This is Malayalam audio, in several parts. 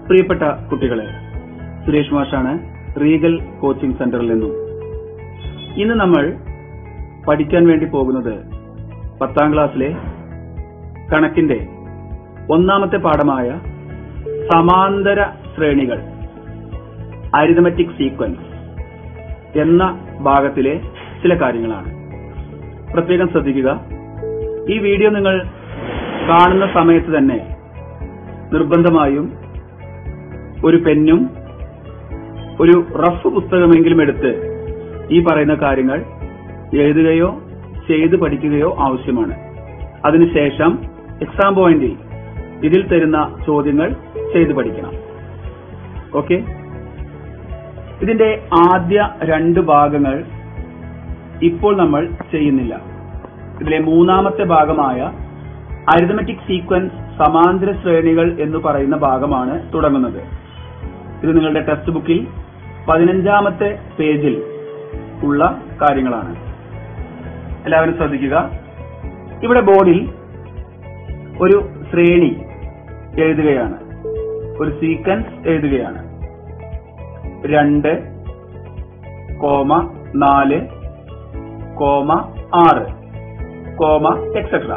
പ്രിയപ്പെട്ട കുട്ടികളെ സുരേഷ് മാഷാണ് റീഗൽ കോച്ചിംഗ് സെന്ററിൽ നിന്നും ഇന്ന് നമ്മൾ പഠിക്കാൻ വേണ്ടി പോകുന്നത് പത്താം ക്ലാസ്സിലെ കണക്കിന്റെ ഒന്നാമത്തെ പാഠമായ സമാന്തര ശ്രേണികൾ അരിതമെറ്റിക് സീക്വൻസ് എന്ന ഭാഗത്തിലെ ചില കാര്യങ്ങളാണ് പ്രത്യേകം ശ്രദ്ധിക്കുക ഈ വീഡിയോ നിങ്ങൾ കാണുന്ന സമയത്ത് തന്നെ നിർബന്ധമായും ഒരു പെന്നും ഒരു റഫ് പുസ്തകമെങ്കിലും എടുത്ത് ഈ പറയുന്ന കാര്യങ്ങൾ എഴുതുകയോ ചെയ്ത് പഠിക്കുകയോ ആവശ്യമാണ് അതിനുശേഷം എക്സാം പോയിന്റിൽ ഇതിൽ തരുന്ന ചോദ്യങ്ങൾ ചെയ്ത് പഠിക്കണം ഓക്കെ ഇതിന്റെ ആദ്യ രണ്ട് ഭാഗങ്ങൾ ഇപ്പോൾ നമ്മൾ ചെയ്യുന്നില്ല ഇതിലെ മൂന്നാമത്തെ ഭാഗമായ അരിതമെറ്റിക് സീക്വൻസ് സമാന്തര ശ്രേണികൾ എന്ന് പറയുന്ന ഭാഗമാണ് തുടങ്ങുന്നത് ഇത് നിങ്ങളുടെ ടെക്സ്റ്റ് ബുക്കിൽ പതിനഞ്ചാമത്തെ പേജിൽ ഉള്ള കാര്യങ്ങളാണ് എല്ലാവരും ശ്രദ്ധിക്കുക ഇവിടെ ബോർഡിൽ ഒരു ശ്രേണി എഴുതുകയാണ് ഒരു സീക്വൻസ് എഴുതുകയാണ് രണ്ട് കോമ നാല് കോമ ആറ് comma etcetera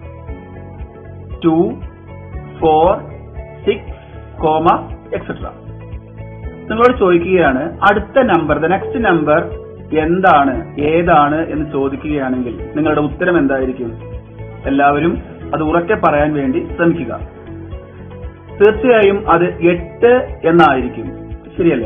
two four six comma etcetera നിങ്ങളോട് ചോദിക്കുകയാണ് അടുത്ത നമ്പർ ദ നെക്സ്റ്റ് നമ്പർ എന്താണ് ഏതാണ് എന്ന് ചോദിക്കുകയാണെങ്കിൽ നിങ്ങളുടെ ഉത്തരം എന്തായിരിക്കും എല്ലാവരും അത് ഉറക്കെ പറയാൻ വേണ്ടി ശ്രമിക്കുക തീർച്ചയായും അത് എട്ട് എന്നായിരിക്കും ശരിയല്ലേ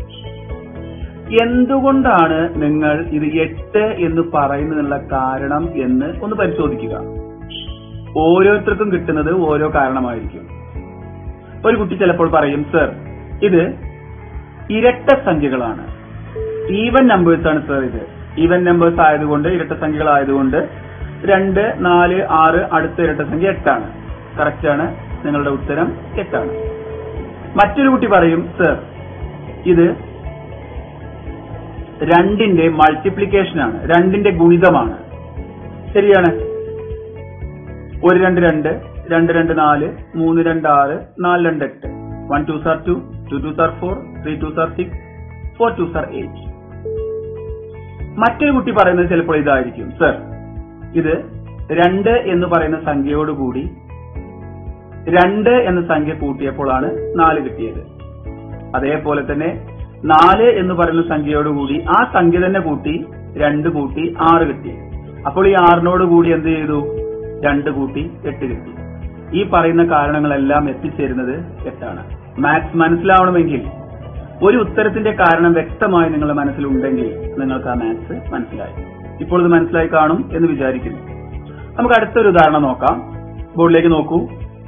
എന്തുകൊണ്ടാണ് നിങ്ങൾ ഇത് എട്ട് എന്ന് പറയുന്നതിനുള്ള കാരണം എന്ന് ഒന്ന് പരിശോധിക്കുക ഓരോരുത്തർക്കും കിട്ടുന്നത് ഓരോ കാരണമായിരിക്കും ഒരു കുട്ടി ചിലപ്പോൾ പറയും സർ ഇത് ഇരട്ട സംഖ്യകളാണ് ഈവൻ നമ്പേഴ്സ് ആണ് സർ ഇത് ഈവൻ നമ്പേഴ്സ് ആയതുകൊണ്ട് ഇരട്ട സംഖ്യകൾ ആയതുകൊണ്ട് രണ്ട് നാല് ആറ് അടുത്ത ഇരട്ട സംഖ്യ എട്ടാണ് കറക്റ്റ് ആണ് നിങ്ങളുടെ ഉത്തരം എട്ടാണ് മറ്റൊരു കുട്ടി പറയും സർ ഇത് രണ്ടിന്റെ മൾട്ടിപ്ലിക്കേഷൻ ആണ് രണ്ടിന്റെ ഗുണിതമാണ് ശരിയാണ് ഒരു രണ്ട് രണ്ട് രണ്ട് രണ്ട് നാല് മൂന്ന് രണ്ട് ആറ് നാല് രണ്ട് എട്ട് one two sir two two two sir four three two sir six four two sir eight മറ്റൊരു കുട്ടി പറയുന്നത് ചിലപ്പോൾ ഇതായിരിക്കും സർ ഇത് രണ്ട് എന്ന് പറയുന്ന സംഖ്യയോടുകൂടി രണ്ട് എന്ന സംഖ്യ കൂട്ടിയപ്പോഴാണ് നാല് കിട്ടിയത് അതേപോലെ തന്നെ നാല് എന്ന് പറയുന്ന സംഖ്യയോടുകൂടി ആ സംഖ്യ തന്നെ കൂട്ടി രണ്ട് കൂട്ടി ആറ് കിട്ടി അപ്പോൾ ഈ ആറിനോട് കൂടി എന്ത് ചെയ്തു രണ്ട് കൂട്ടി എട്ട് കിട്ടി ഈ പറയുന്ന കാരണങ്ങളെല്ലാം എത്തിച്ചേരുന്നത് എട്ടാണ് മാത്സ് മനസ്സിലാവണമെങ്കിൽ ഒരു ഉത്തരത്തിന്റെ കാരണം വ്യക്തമായി നിങ്ങളുടെ മനസ്സിലുണ്ടെങ്കിൽ നിങ്ങൾക്ക് ആ മാത്സ് മനസ്സിലായി ഇപ്പോൾ ഇത് മനസ്സിലായി കാണും എന്ന് വിചാരിക്കുന്നു നമുക്ക് അടുത്തൊരു ഉദാഹരണം നോക്കാം ബോർഡിലേക്ക് നോക്കൂ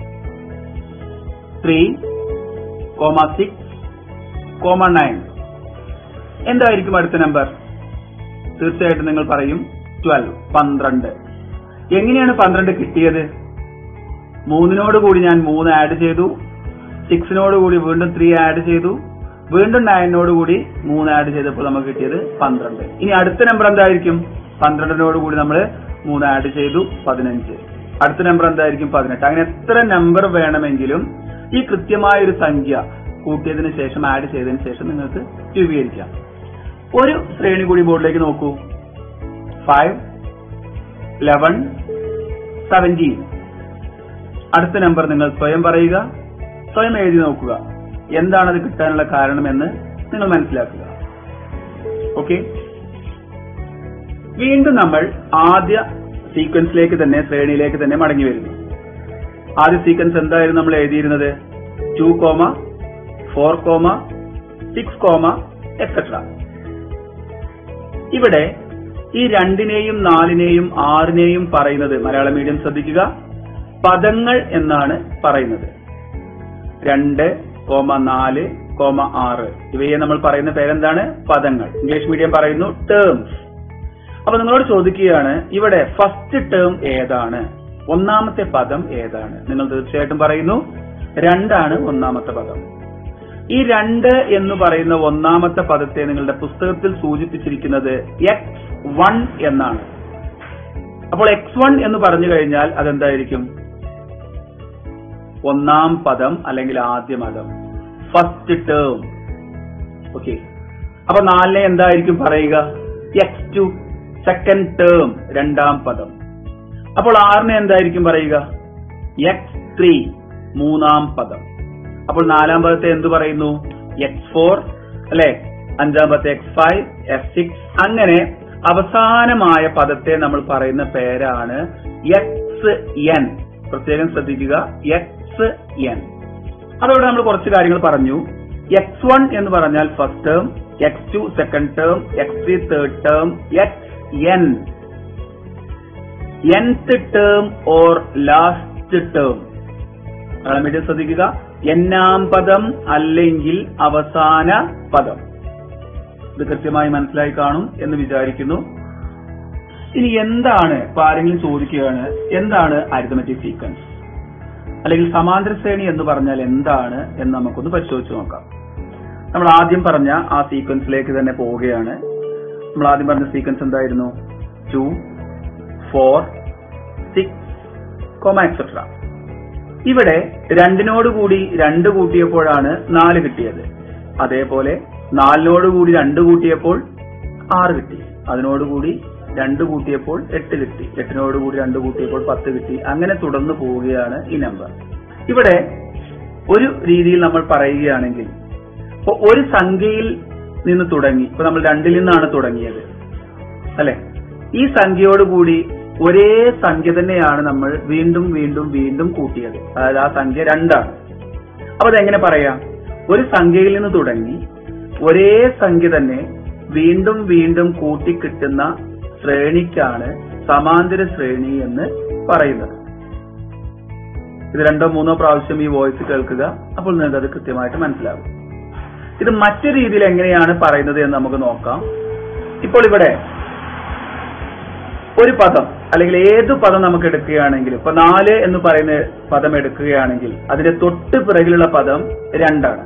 three comma six comma nine എന്തായിരിക്കും അടുത്ത നമ്പർ തീർച്ചയായിട്ടും നിങ്ങൾ പറയും ട്വൽവ് പന്ത്രണ്ട് എങ്ങനെയാണ് പന്ത്രണ്ട് കിട്ടിയത് മൂന്നിനോട് കൂടി ഞാൻ മൂന്ന് ആഡ് ചെയ്തു സിക്സിനോട് കൂടി വീണ്ടും ത്രീ ആഡ് ചെയ്തു വീണ്ടും നയനോട് കൂടി മൂന്ന് ആഡ് ചെയ്തപ്പോൾ നമുക്ക് കിട്ടിയത് പന്ത്രണ്ട് ഇനി അടുത്ത നമ്പർ എന്തായിരിക്കും പന്ത്രണ്ടിനോട് കൂടി നമ്മൾ മൂന്ന് ആഡ് ചെയ്തു പതിനഞ്ച് അടുത്ത നമ്പർ എന്തായിരിക്കും പതിനെട്ട് അങ്ങനെ എത്ര നമ്പർ വേണമെങ്കിലും ഈ കൃത്യമായ ഒരു സംഖ്യ കൂട്ടിയതിന് ശേഷം ആഡ് ചെയ്തതിന് ശേഷം നിങ്ങൾക്ക് രൂപീകരിക്കാം ഒരു ശ്രേണി കൂടി ബോർഡിലേക്ക് നോക്കൂ ഫൈവ് ലെവൻ സെവൻറ്റീൻ അടുത്ത നമ്പർ നിങ്ങൾ സ്വയം പറയുക സ്വയം എഴുതി നോക്കുക എന്താണ് അത് കിട്ടാനുള്ള കാരണമെന്ന് നിങ്ങൾ മനസ്സിലാക്കുക ഓക്കെ വീണ്ടും നമ്മൾ ആദ്യ സീക്വൻസിലേക്ക് തന്നെ ശ്രേണിയിലേക്ക് തന്നെ മടങ്ങി വരുന്നു ആദ്യ സീക്വൻസ് എന്തായിരുന്നു നമ്മൾ എഴുതിയിരുന്നത് two comma four comma six comma etcetera ഇവിടെ ഈ രണ്ടിനെയും നാലിനെയും ആറിനെയും പറയുന്നത് മലയാള മീഡിയം ശ്രദ്ധിക്കുക പദങ്ങൾ എന്നാണ് പറയുന്നത് രണ്ട് കോമ നാല് കോമ ആറ് ഇവയെ നമ്മൾ പറയുന്ന പേരെന്താണ് പദങ്ങൾ ഇംഗ്ലീഷ് മീഡിയം പറയുന്നു ടേംസ് അപ്പൊ നിങ്ങളോട് ചോദിക്കുകയാണ് ഇവിടെ ഫസ്റ്റ് ടേം ഏതാണ് ഒന്നാമത്തെ പദം ഏതാണ് നിങ്ങൾ തീർച്ചയായിട്ടും പറയുന്നു രണ്ടാണ് ഒന്നാമത്തെ പദം ഈ രണ്ട് എന്ന് പറയുന്ന ഒന്നാമത്തെ പദത്തെ നിങ്ങളുടെ പുസ്തകത്തിൽ സൂചിപ്പിച്ചിരിക്കുന്നത് എക്സ് വൺ എന്നാണ് അപ്പോൾ എക്സ് വൺ എന്ന് പറഞ്ഞു കഴിഞ്ഞാൽ അതെന്തായിരിക്കും ഒന്നാം പദം അല്ലെങ്കിൽ ആദ്യ പദം ഫസ്റ്റ് ടേം ഓക്കെ അപ്പൊ നാലിനെ എന്തായിരിക്കും പറയുക എക്സ് ടു സെക്കൻഡ് ടേം രണ്ടാം പദം അപ്പോൾ ആറിനെ എന്തായിരിക്കും പറയുക എക്സ് ത്രീ മൂന്നാം പദം അപ്പോൾ നാലാം പദത്തെ എന്ത് പറയുന്നു എക്സ് ഫോർ അല്ലെ അഞ്ചാം പദത്തെ എക്സ് ഫൈവ് എഫ് സിക്സ് അങ്ങനെ അവസാനമായ പദത്തെ നമ്മൾ പറയുന്ന പേരാണ് എക്സ് എൻ പ്രത്യേകം ശ്രദ്ധിക്കുക എക്സ് എൻ അതോടെ നമ്മൾ കുറച്ച് കാര്യങ്ങൾ പറഞ്ഞു എക്സ് വൺ എന്ന് പറഞ്ഞാൽ first term x two second term x three third term x n nth term or last term അതാണ് വേണ്ടി ശ്രദ്ധിക്കുക എന്നാം പദം അല്ലെങ്കിൽ അവസാന പദം ഇത് കൃത്യമായി മനസ്സിലായി കാണും എന്ന് വിചാരിക്കുന്നു ഇനി എന്താണ് ഇപ്പൊ ആരെങ്കിലും ചോദിക്കുകയാണ് എന്താണ് അരിതമെറ്റിക് സീക്വൻസ് അല്ലെങ്കിൽ സമാന്തര ശ്രേണി എന്ന് പറഞ്ഞാൽ എന്താണ് എന്ന് നമുക്കൊന്ന് പരിശോധിച്ച് നോക്കാം നമ്മൾ ആദ്യം പറഞ്ഞ ആ സീക്വൻസിലേക്ക് തന്നെ പോവുകയാണ് നമ്മൾ ആദ്യം പറഞ്ഞ സീക്വൻസ് എന്തായിരുന്നു two four six comma etcetera ഇവിടെ രണ്ടിനോട് കൂടി രണ്ട് കൂട്ടിയപ്പോഴാണ് നാല് കിട്ടിയത് അതേപോലെ നാലിനോട് കൂടി രണ്ട് കൂട്ടിയപ്പോൾ ആറ് കിട്ടി അതിനോടുകൂടി രണ്ട് കൂട്ടിയപ്പോൾ എട്ട് കിട്ടി എട്ടിനോട് കൂടി രണ്ട് കൂട്ടിയപ്പോൾ പത്ത് കിട്ടി അങ്ങനെ തുടർന്ന് പോവുകയാണ് ഈ നമ്പർ ഇവിടെ ഒരു രീതിയിൽ നമ്മൾ പറയുകയാണെങ്കിൽ ഇപ്പൊ ഒരു സംഖ്യയിൽ നിന്ന് തുടങ്ങി ഇപ്പൊ നമ്മൾ രണ്ടിൽ നിന്നാണ് തുടങ്ങിയത് അല്ലെ ഈ സംഖ്യയോടുകൂടി ഒരേ സംഖ്യ തന്നെയാണ് നമ്മൾ വീണ്ടും വീണ്ടും വീണ്ടും കൂട്ടിയത് അതായത് ആ സംഖ്യ രണ്ടാണ് അപ്പൊ അതെങ്ങനെ പറയാം ഒരു സംഖ്യയിൽ നിന്ന് തുടങ്ങി ഒരേ സംഖ്യ തന്നെ വീണ്ടും വീണ്ടും കൂട്ടിക്കിട്ടുന്ന ശ്രേണിക്കാണ് സമാന്തര ശ്രേണി എന്ന് പറയുന്നത് ഇത് രണ്ടോ മൂന്നോ പ്രാവശ്യം ഈ വോയിസ് കേൾക്കുക അപ്പോൾ നിങ്ങൾക്ക് അത് കൃത്യമായിട്ട് മനസ്സിലാകും ഇത് മറ്റു രീതിയിൽ എങ്ങനെയാണ് പറയുന്നത് എന്ന് നമുക്ക് നോക്കാം ഇപ്പോൾ ഇവിടെ ഒരു പദം അല്ലെങ്കിൽ ഏത് പദം നമുക്ക് എടുക്കുകയാണെങ്കിൽ ഇപ്പൊ നാല് എന്ന് പറയുന്ന പദം എടുക്കുകയാണെങ്കിൽ അതിന്റെ തൊട്ട് പിറകിലുള്ള പദം രണ്ടാണ്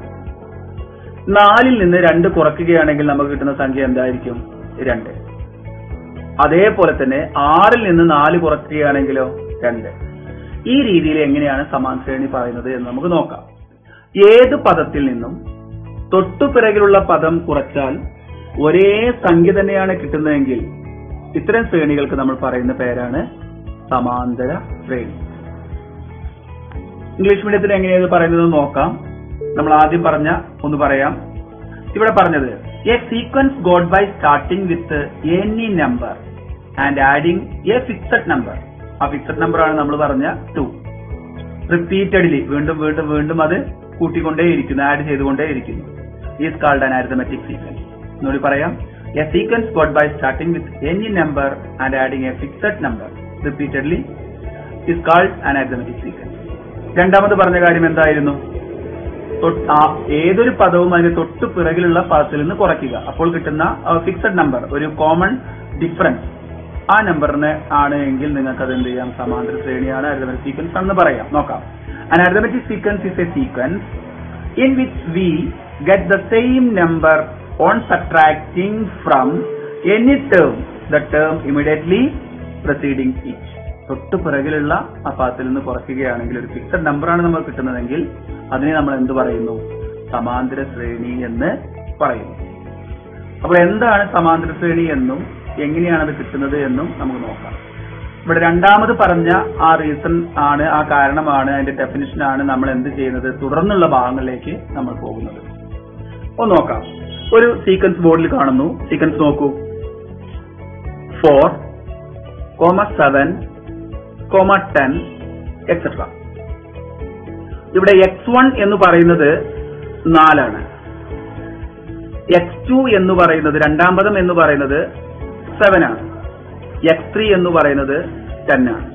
നാലിൽ നിന്ന് രണ്ട് കുറയ്ക്കുകയാണെങ്കിൽ നമുക്ക് കിട്ടുന്ന സംഖ്യ എന്തായിരിക്കും രണ്ട് അതേപോലെ തന്നെ ആറിൽ നിന്ന് നാല് കുറയ്ക്കുകയാണെങ്കിലോ രണ്ട് ഈ രീതിയിൽ എങ്ങനെയാണ് സമാന ശ്രേണി പറയുന്നത് എന്ന് നമുക്ക് നോക്കാം ഏത് പദത്തിൽ നിന്നും തൊട്ടു പിറകിലുള്ള പദം കുറച്ചാൽ ഒരേ സംഖ്യ തന്നെയാണ് കിട്ടുന്നതെങ്കിൽ ഇത്തരം ശ്രേണികൾക്ക് നമ്മൾ പറയുന്ന പേരാണ് സമാന്തര ശ്രേണി ഇംഗ്ലീഷ് മീഡിയത്തിൽ എങ്ങനെയാണ് പറയുന്നത് നോക്കാം നമ്മൾ ആദ്യം പറഞ്ഞ ഒന്ന് പറയാം ഇവിടെ പറഞ്ഞത് a sequence got by starting with any number and adding a fixed number ആ ഫിക്സഡ് നമ്പർ ആണ് നമ്മൾ പറഞ്ഞ ടു റിപ്പീറ്റഡ്ലി വീണ്ടും വീണ്ടും വീണ്ടും അത് കൂട്ടിക്കൊണ്ടേയിരിക്കുന്നു ആഡ് ചെയ്തുകൊണ്ടേയിരിക്കുന്നു is called an arithmetic sequence എന്നോട് പറയാം a sequence got by starting with any number and adding a fixed number repeatedly is called an arithmetic sequence രണ്ടാമത് പറഞ്ഞ കാര്യം എന്തായിരുന്നു തൊട്ട്- ആ ഏതൊരു പദവും അതിന് തൊട്ട് പിറകിലുള്ള പദത്തിൽ നിന്ന് കുറയ്ക്കുക അപ്പോൾ കിട്ടുന്ന ഫിക്സഡ് നമ്പർ ഒരു കോമൺ ഡിഫറൻസ് ആ നമ്പറിന് ആണ് എങ്കിൽ നിങ്ങൾക്ക് അത് എന്ത് ചെയ്യാം സമാന്തര ശ്രേണിയാണ് അരിതമെറ്റിക് സീക്വൻസ് എന്ന് പറയാം നോക്കാം An arithmetic sequence is a sequence in which we get the same number on subtracting from any term the term immediately preceding each. തൊട്ട് പിറകിലുള്ള ആ പദത്തിൽ നിന്ന് കുറയ്ക്കുകയാണെങ്കിൽ ഒരു ഫിക്സഡ് നമ്പറാണ് നമ്മൾ കിട്ടുന്നതെങ്കിൽ അതിനെ നമ്മൾ എന്ത് പറയുന്നു സമാന്തര ശ്രേണി എന്ന് പറയുന്നു അപ്പോൾ എന്താണ് സമാന്തര ശ്രേണി എന്നും എങ്ങനെയാണ് അത് കിട്ടുന്നത് എന്നും നമുക്ക് നോക്കാം ഇവിടെ രണ്ടാമത് പറഞ്ഞ ആ റീസൺ ആണ് ആ കാരണമാണ് അതിന്റെ ഡെഫിനിഷൻ ആണ് നമ്മൾ എന്ത് ചെയ്യുന്നത് തുടർന്നുള്ള ഭാഗങ്ങളിലേക്ക് നമ്മൾ പോകുന്നത് ഒന്ന് നോക്കാം ഒരു സീക്വൻസ് ബോർഡിൽ കാണുന്നു സീക്വൻസ് നോക്കൂ four comma seven comma ten etcetera ഇവിടെ എക്സ് വൺ എന്ന് പറയുന്നത് നാലാണ് എക്സ് ടു എന്ന് പറയുന്നത് രണ്ടാം പദം എന്ന് പറയുന്നത് സെവൻ ആണ് എക്സ് ത്രീ എന്ന് പറയുന്നത് ടെൻ ആണ്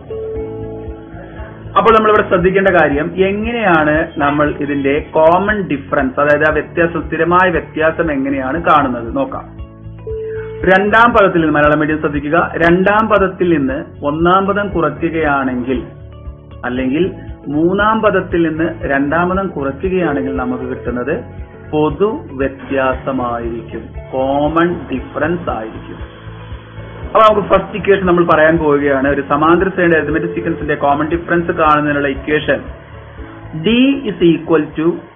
അപ്പോൾ നമ്മൾ ഇവിടെ ശ്രദ്ധിക്കേണ്ട കാര്യം എങ്ങനെയാണ് നമ്മൾ ഇതിന്റെ കോമൺ ഡിഫറൻസ് അതായത് ആ വ്യത്യാസം സ്ഥിരമായ വ്യത്യാസം എങ്ങനെയാണ് കാണുന്നത് നോക്കാം രണ്ടാം പദത്തിൽ നിന്ന് മലയാളം മീഡിയം ശ്രദ്ധിക്കുക രണ്ടാം പദത്തിൽ നിന്ന് ഒന്നാം പദം കുറയ്ക്കുകയാണെങ്കിൽ അല്ലെങ്കിൽ മൂന്നാം പദത്തിൽ നിന്ന് രണ്ടാം പദം കുറയ്ക്കുകയാണെങ്കിൽ നമുക്ക് കിട്ടുന്നത് പൊതു വ്യത്യാസമായിരിക്കും കോമൺ ഡിഫറൻസ് ആയിരിക്കും അപ്പൊ നമുക്ക് ഫസ്റ്റ് ഇക്വേഷൻ നമ്മൾ പറയാൻ പോവുകയാണ് ഒരു സമാന്തര ശ്രേണി അരിതമെറ്റിക് സീക്വൻസിന്റെ കോമൺ ഡിഫറൻസ് കാണുന്നതിനുള്ള equation d is equal to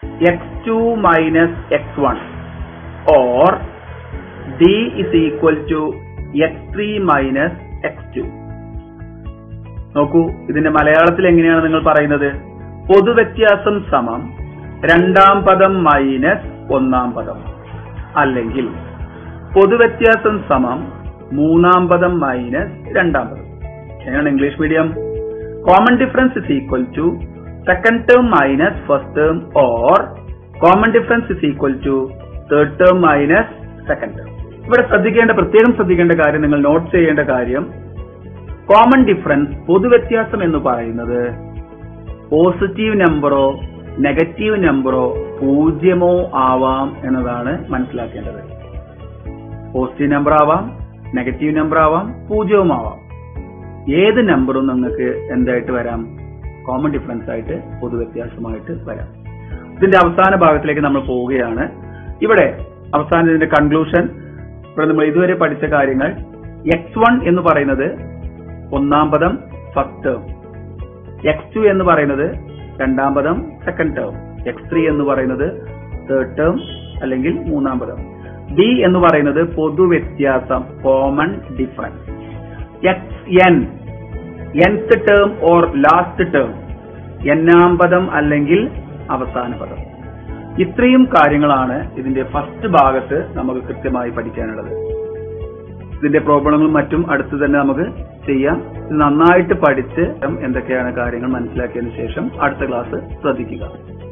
x two minus x one or d is equal to x three minus x two നോക്കൂ ഇതിന്റെ മലയാളത്തിൽ എങ്ങനെയാണ് നിങ്ങൾ പറയുന്നത് പൊതുവ്യത്യാസം സമം രണ്ടാം പദം മൈനസ് ഒന്നാം പദം അല്ലെങ്കിൽ പൊതുവ്യത്യാസം സമം മൂന്നാം പദം മൈനസ് രണ്ടാം പദം എങ്ങനെയാണ് English medium common difference is equal to second term minus first term or common difference is equal to third term minus second term ഇവിടെ ശ്രദ്ധിക്കേണ്ട പ്രത്യേകം ശ്രദ്ധിക്കേണ്ട കാര്യം നിങ്ങൾ നോട്ട് ചെയ്യേണ്ട കാര്യം കോമൺ ഡിഫറൻസ് പൊതുവ്യത്യാസം എന്ന് പറയുന്നത് പോസിറ്റീവ് നമ്പറോ നെഗറ്റീവ് നമ്പറോ പൂജ്യമോ ആവാം എന്നതാണ് മനസ്സിലാക്കേണ്ടത് പോസിറ്റീവ് നമ്പർ ആവാം നെഗറ്റീവ് നമ്പർ ആവാം പൂജ്യവും ആവാം ഏത് നമ്പറും നിങ്ങൾക്ക് എന്തായിട്ട് വരാം കോമൺ ഡിഫറൻസ് ആയിട്ട് പൊതുവ്യത്യാസമായിട്ട് വരാം ഇതിന്റെ അവസാന ഭാഗത്തിലേക്ക് നമ്മൾ പോവുകയാണ് ഇവിടെ അവസാനം ഇതിന്റെ കൺക്ലൂഷൻ ഇവിടെ നമ്മൾ ഇതുവരെ പഠിച്ച കാര്യങ്ങൾ എക്സ് വൺ എന്ന് പറയുന്നത് ഒന്നാം പദം ഫസ്റ്റ് ടേം എക്സ് ടു എന്ന് പറയുന്നത് രണ്ടാം പദം സെക്കൻഡ് ടേം എക്സ് ത്രീ എന്ന് പറയുന്നത് തേർഡ് ടേം അല്ലെങ്കിൽ മൂന്നാം പദം ഡി എന്ന് പറയുന്നത് പൊതുവ്യത്യാസം common difference x n nth term or last term എന്നാം പദം അല്ലെങ്കിൽ അവസാന പദം ഇത്രയും കാര്യങ്ങളാണ് ഇതിന്റെ ഫസ്റ്റ് ഭാഗത്ത് നമുക്ക് കൃത്യമായി പഠിക്കാനുള്ളത് ഇതിന്റെ പ്രോബ്ലങ്ങളും മറ്റും അടുത്ത് തന്നെ നമുക്ക് ചെയ്യാം ഇത് നന്നായിട്ട് പഠിച്ച് എന്തൊക്കെയാണ് കാര്യങ്ങൾ മനസ്സിലാക്കിയതിനു ശേഷം അടുത്ത ക്ലാസ് ശ്രദ്ധിക്കുക